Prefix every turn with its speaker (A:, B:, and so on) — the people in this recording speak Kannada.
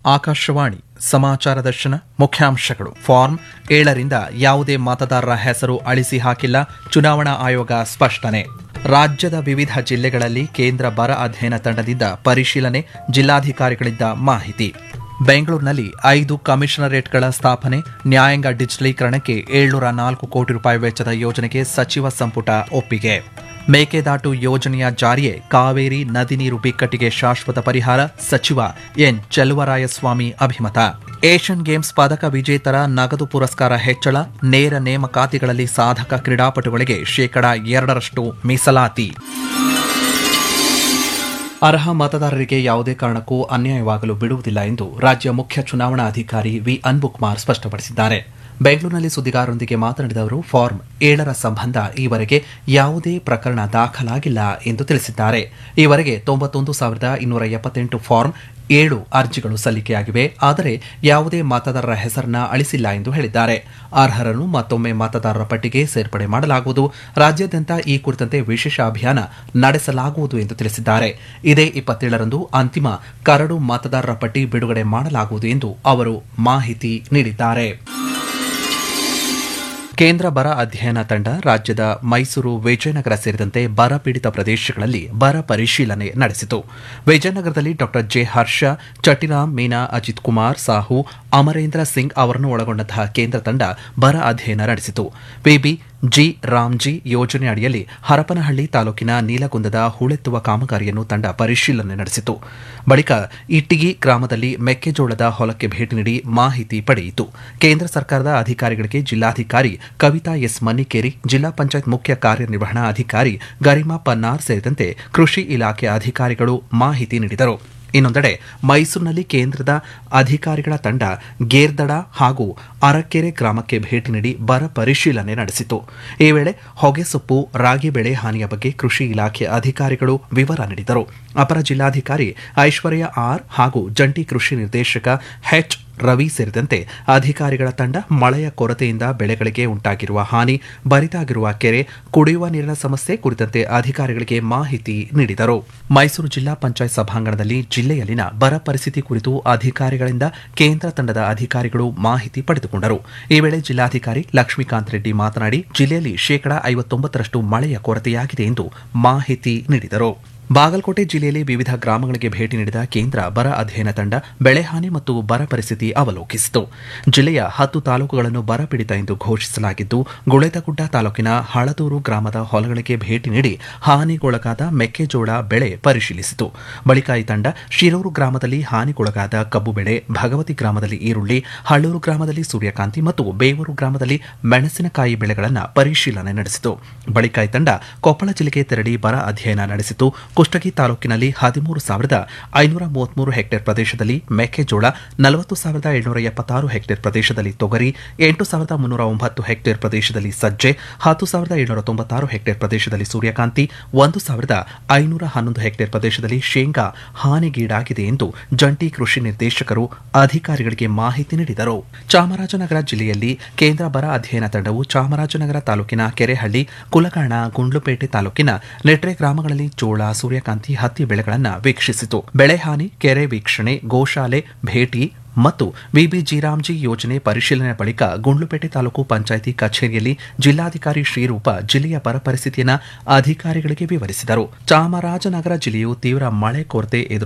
A: ಆಕಾಶವಾಣಿ ಸಮಾಚಾರ ದರ್ಶನ ಮುಖ್ಯಾಂಶಗಳು ಫಾರ್ಮ್ ಏಳರಿಂದ ಯಾವುದೇ ಮತದಾರರ ಹೆಸರು ಅಳಿಸಿ ಹಾಕಿಲ್ಲ ಚುನಾವಣಾ ಆಯೋಗ ಸ್ಪಷ್ಟನೆ ರಾಜ್ಯದ ವಿವಿಧ ಜಿಲ್ಲೆಗಳಲ್ಲಿ ಕೇಂದ್ರ ಬರ ಅಧ್ಯಯನ ತಂಡದಿಂದ ಪರಿಶೀಲನೆ ಜಿಲ್ಲಾಧಿಕಾರಿಗಳಿಂದ ಮಾಹಿತಿ ಬೆಂಗಳೂರಿನಲ್ಲಿ ಐದು ಕಮಿಷನರೇಟ್ಗಳ ಸ್ಥಾಪನೆ ನ್ಯಾಯಾಂಗ ಡಿಜಿಟಲೀಕರಣಕ್ಕೆ ಏಳ್ನೂರ ನಾಲ್ಕು ಕೋಟಿ ರೂಪಾಯಿ ವೆಚ್ಚದ ಯೋಜನೆಗೆ ಸಚಿವ ಸಂಪುಟ ಒಪ್ಪಿಗೆ ಮೇಕೆದಾಟು ಯೋಜನೆಯ ಜಾರಿಯೇ ಕಾವೇರಿ ನದಿ ನೀರು ಬಿಕ್ಕಟ್ಟಿಗೆ ಶಾಶ್ವತ ಪರಿಹಾರ ಸಚಿವ ಎನ್ ಚೆಲುವರಾಯಸ್ವಾಮಿ ಅಭಿಮತ ಏಷ್ಯನ್ ಗೇಮ್ಸ್ ಪದಕ ವಿಜೇತರ ನಗದು ಪುರಸ್ಕಾರ ಹೆಚ್ಚಳ ನೇರ ನೇಮಕಾತಿಗಳಲ್ಲಿ ಸಾಧಕ ಕ್ರೀಡಾಪಟುಗಳಿಗೆ ಶೇಕಡಾ ಎರಡರಷ್ಟು ಮೀಸಲಾತಿ ಅರ್ಹ ಮತದಾರರಿಗೆ ಯಾವುದೇ ಕಾರಣಕ್ಕೂ ಅನ್ಯಾಯವಾಗಲು ಬಿಡುವುದಿಲ್ಲ ಎಂದು ರಾಜ್ಯ ಮುಖ್ಯ ಚುನಾವಣಾ ಅಧಿಕಾರಿ ವಿ ಅನ್ಬುಕುಮಾರ್ ಸ್ಪಷ್ಟಪಡಿಸಿದ್ದಾರೆ ಬೆಂಗಳೂರಿನಲ್ಲಿ ಸುದ್ದಿಗಾರರೊಂದಿಗೆ ಮಾತನಾಡಿದ ಅವರು ಫಾರ್ಮ್ ಏಳರ ಸಂಬಂಧ ಈವರೆಗೆ ಯಾವುದೇ ಪ್ರಕರಣ ದಾಖಲಾಗಿಲ್ಲ ಎಂದು ತಿಳಿಸಿದ್ದಾರೆ ಈವರೆಗೆ ತೊಂಬತ್ತೊಂದು ಸಾವಿರದ ಇನ್ನೂರ ಎಪ್ಪತ್ತೆಂಟು ಫಾರ್ಮ್ ಏಳು ಅರ್ಜಿಗಳು ಸಲ್ಲಿಕೆಯಾಗಿವೆ ಆದರೆ ಯಾವುದೇ ಮತದಾರರ ಹೆಸರನ್ನ ಅಳಿಸಿಲ್ಲ ಎಂದು ಹೇಳಿದ್ದಾರೆ ಅರ್ಹರನ್ನು ಮತ್ತೊಮ್ಮೆ ಮತದಾರರ ಪಟ್ಟಿಗೆ ಸೇರ್ಪಡೆ ಮಾಡಲಾಗುವುದು ರಾಜ್ಯಾದ್ಯಂತ ಈ ಕುರಿತಂತೆ ವಿಶೇಷ ಅಭಿಯಾನ ನಡೆಸಲಾಗುವುದು ಎಂದು ತಿಳಿಸಿದ್ದಾರೆ ಇದೇ ಇಪ್ಪತ್ತೇಳರಂದು ಅಂತಿಮ ಕರಡು ಮತದಾರರ ಪಟ್ಟಿ ಬಿಡುಗಡೆ ಮಾಡಲಾಗುವುದು ಎಂದು ಅವರು ಮಾಹಿತಿ ನೀಡಿದ್ದಾರೆ ಕೇಂದ್ರ ಬರ ಅಧ್ಯಯನ ತಂಡ ರಾಜ್ಯದ ಮೈಸೂರು ವಿಜಯನಗರ ಸೇರಿದಂತೆ ಬರ ಪೀಡಿತ ಪ್ರದೇಶಗಳಲ್ಲಿ ಬರ ಪರಿಶೀಲನೆ ನಡೆಸಿತು ವಿಜಯನಗರದಲ್ಲಿ ಡಾ ಜೆ ಹರ್ಷ ಚಟಿರಾಮ್ ಮೀನಾ ಅಜಿತ್ ಕುಮಾರ್ ಸಾಹು ಅಮರೇಂದ್ರ ಸಿಂಗ್ ಅವರನ್ನು ಒಳಗೊಂಡಂತಹ ಕೇಂದ್ರ ತಂಡ ಬರ ಅಧ್ಯಯನ ನಡೆಸಿತು ಪಿಬಿ ಜಿ ರಾಮ್ಜಿ ಯೋಜನೆ ಅಡಿಯಲ್ಲಿ ಹರಪನಹಳ್ಳಿ ತಾಲೂಕಿನ ನೀಲಗುಂದದ ಹೂಳೆತ್ತುವ ಕಾಮಗಾರಿಯನ್ನು ತಂಡ ಪರಿಶೀಲನೆ ನಡೆಸಿತು ಬಳಿಕ ಇಟ್ಟಿಗಿ ಗ್ರಾಮದಲ್ಲಿ ಮೆಕ್ಕೆಜೋಳದ ಹೊಲಕ್ಕೆ ಭೇಟಿ ನೀಡಿ ಮಾಹಿತಿ ಪಡೆಯಿತು ಕೇಂದ್ರ ಸರ್ಕಾರದ ಅಧಿಕಾರಿಗಳಿಗೆ ಜಿಲ್ಲಾಧಿಕಾರಿ ಕವಿತಾ ಎಸ್ ಮನ್ನಿಕೇರಿ ಜಿಲ್ಲಾ ಪಂಚಾಯತ್ ಮುಖ್ಯ ಕಾರ್ಯನಿರ್ವಹಣಾ ಅಧಿಕಾರಿ ಗರಿಮಾ ಪನ್ನಾರ್ ಸೇರಿದಂತೆ ಕೃಷಿ ಇಲಾಖೆ ಅಧಿಕಾರಿಗಳು ಮಾಹಿತಿ ನೀಡಿದರು ಇನ್ನೊಂದೆಡೆ ಮೈಸೂರಿನಲ್ಲಿ ಕೇಂದ್ರದ ಅಧಿಕಾರಿಗಳ ತಂಡ ಗೇರ್ದಡ ಹಾಗೂ ಅರಕೆರೆ ಗ್ರಾಮಕ್ಕೆ ಭೇಟಿ ನೀಡಿ ಬರ ಪರಿಶೀಲನೆ ನಡೆಸಿತು ಈ ವೇಳೆ ಹೊಗೆಸೊಪ್ಪು ರಾಗಿ ಬೆಳೆ ಹಾನಿಯ ಬಗ್ಗೆ ಕೃಷಿ ಇಲಾಖೆ ಅಧಿಕಾರಿಗಳು ವಿವರ ನೀಡಿದರು ಅಪರ ಜಿಲ್ಲಾಧಿಕಾರಿ ಐಶ್ವರ್ಯ ಆರ್ ಹಾಗೂ ಜಂಟಿ ಕೃಷಿ ನಿರ್ದೇಶಕ ಎಚ್ ರವಿ ಸೇರಿದಂತೆ ಅಧಿಕಾರಿಗಳ ತಂಡ ಮಳೆಯ ಕೊರತೆಯಿಂದ ಬೆಳೆಗಳಿಗೆ ಉಂಟಾಗಿರುವ ಹಾನಿ ಬರಿದಾಗಿರುವ ಕೆರೆ ಕುಡಿಯುವ ನೀರಿನ ಸಮಸ್ಯೆ ಕುರಿತಂತೆ ಅಧಿಕಾರಿಗಳಿಗೆ ಮಾಹಿತಿ ನೀಡಿದರು ಮೈಸೂರು ಜಿಲ್ಲಾ ಪಂಚಾಯತ್ ಸಭಾಂಗಣದಲ್ಲಿ ಜಿಲ್ಲೆಯಲ್ಲಿನ ಬರ ಪರಿಸ್ಥಿತಿ ಕುರಿತು ಅಧಿಕಾರಿಗಳಿಂದ ಕೇಂದ್ರ ತಂಡದ ಅಧಿಕಾರಿಗಳು ಮಾಹಿತಿ ಪಡೆದುಕೊಂಡರು ಈ ವೇಳೆ ಜಿಲ್ಲಾಧಿಕಾರಿ ಲಕ್ಷ್ಮೀಕಾಂತ್ ರೆಡ್ಡಿ ಮಾತನಾಡಿ ಜಿಲ್ಲೆಯಲ್ಲಿ ಶೇಕಡಾ ಐವತ್ತೊಂಬತ್ತರಷ್ಟು ಮಳೆಯ ಕೊರತೆಯಾಗಿದೆ ಎಂದು ಮಾಹಿತಿ ನೀಡಿದರು ಬಾಗಲಕೋಟೆ ಜಿಲ್ಲೆಯಲ್ಲಿ ವಿವಿಧ ಗ್ರಾಮಗಳಿಗೆ ಭೇಟಿ ನೀಡಿದ ಕೇಂದ್ರ ಬರ ಅಧ್ಯಯನ ತಂಡ ಬೆಳೆಹಾನಿ ಮತ್ತು ಬರ ಪರಿಸ್ಥಿತಿ ಅವಲೋಕಿಸಿತು ಜಿಲ್ಲೆಯ ಹತ್ತು ತಾಲೂಕುಗಳನ್ನು ಬರಪೀಡಿತ ಎಂದು ಘೋಷಿಸಲಾಗಿದ್ದು ಗುಳೇದಗುಡ್ಡ ತಾಲೂಕಿನ ಹಳದೂರು ಗ್ರಾಮದ ಹೊಲಗಳಿಗೆ ಭೇಟಿ ನೀಡಿ ಹಾನಿಗೊಳಗಾದ ಮೆಕ್ಕೆಜೋಳ ಬೆಳೆ ಪರಿಶೀಲಿಸಿತು ಬಳಿಕ ಈ ತಂಡ ಶಿರೂರು ಗ್ರಾಮದಲ್ಲಿ ಹಾನಿಗೊಳಗಾದ ಕಬ್ಬು ಬೆಳೆ ಭಗವತಿ ಗ್ರಾಮದಲ್ಲಿ ಈರುಳ್ಳಿ ಹಳ್ಳೂರು ಗ್ರಾಮದಲ್ಲಿ ಸೂರ್ಯಕಾಂತಿ ಮತ್ತು ಬೇವೂರು ಗ್ರಾಮದಲ್ಲಿ ಮೆಣಸಿನಕಾಯಿ ಬೆಳೆಗಳನ್ನು ಪರಿಶೀಲನೆ ನಡೆಸಿತು ಬಳಿಕ ಈ ತಂಡ ಕೊಪ್ಪಳ ಜಿಲ್ಲೆಗೆ ತೆರಳಿ ಬರ ಅಧ್ಯಯನ ನಡೆಸಿತು ಕುಷ್ಟಗಿ ತಾಲೂಕಿನಲ್ಲಿ ಹದಿಮೂರು ಸಾವಿರದ ಐನೂರ ಮೂವತ್ಮೂರು ಹೆಕ್ಟೇರ್ ಪ್ರದೇಶದಲ್ಲಿ ಮೆಕ್ಕೆಜೋಳ ನಲವತ್ತು ಸಾವಿರದ ಏಳ್ನೂರ ಎಪ್ಪತ್ತಾರು ಹೆಕ್ಟೇರ್ ಪ್ರದೇಶದಲ್ಲಿ ತೊಗರಿ ಎಂಟು ಸಾವಿರದ ಮುನ್ನೂರ ಒಂಬತ್ತು ಹೆಕ್ಟೇರ್ ಪ್ರದೇಶದಲ್ಲಿ ಸಜ್ಜೆ ಹತ್ತು ಸಾವಿರದ ಏಳ್ನೂರ ತೊಂಬತ್ತಾರು ಹೆಕ್ಟೇರ್ ಪ್ರದೇಶದಲ್ಲಿ ಸೂರ್ಯಕಾಂತಿ ಒಂದು ಸಾವಿರದ ಐನೂರ ಹನ್ನೊಂದು ಹೆಕ್ಟೇರ್ ಪ್ರದೇಶದಲ್ಲಿ ಶೇಂಗಾ ಹಾನಿಗೀಡಾಗಿದೆ ಎಂದು ಜಂಟಿ ಕೃಷಿ ನಿರ್ದೇಶಕರು ಅಧಿಕಾರಿಗಳಿಗೆ ಮಾಹಿತಿ ನೀಡಿದರು ಚಾಮರಾಜನಗರ ಜಿಲ್ಲೆಯಲ್ಲಿ ಕೇಂದ್ರ ಬರ ಅಧ್ಯಯನ ತಂಡವು ಚಾಮರಾಜನಗರ ತಾಲೂಕಿನ ಕೆರೆಹಳ್ಳಿ ಕುಲಗಾಣ ಗುಂಡ್ಲುಪೇಟೆ ತಾಲೂಕಿನ ನೆಟ್ರೆ ಗ್ರಾಮಗಳಲ್ಲಿ ಜೋಳ ಸೂರ್ಯಕಾಂತಿ ಹತ್ತಿ ಬೆಳೆಗಳನ್ನು ವೀಕ್ಷಿಸಿತು ಬೆಳೆ ಹಾನಿ ಕೆರೆ ವೀಕ್ಷಣೆ ಗೋಶಾಲೆ ಭೇಟಿ ಮತ್ತು ವಿಬಿಜಿರಾಮ್ಜಿ ಯೋಜನೆ ಪರಿಶೀಲನೆ ಬಳಿಕ ಗುಂಡ್ಲುಪೇಟೆ ತಾಲೂಕು ಪಂಚಾಯಿತಿ ಕಚೇರಿಯಲ್ಲಿ ಜಿಲ್ಲಾಧಿಕಾರಿ ಶ್ರೀರೂಪ ಜಿಲ್ಲೆಯ ಬರ ಪರಿಸ್ಥಿತಿಯನ್ನು ಅಧಿಕಾರಿಗಳಿಗೆ ವಿವರಿಸಿದರು ಚಾಮರಾಜನಗರ ಜಿಲ್ಲೆಯು ತೀವ್ರ ಮಳೆ ಕೊರತೆ ಎದುರು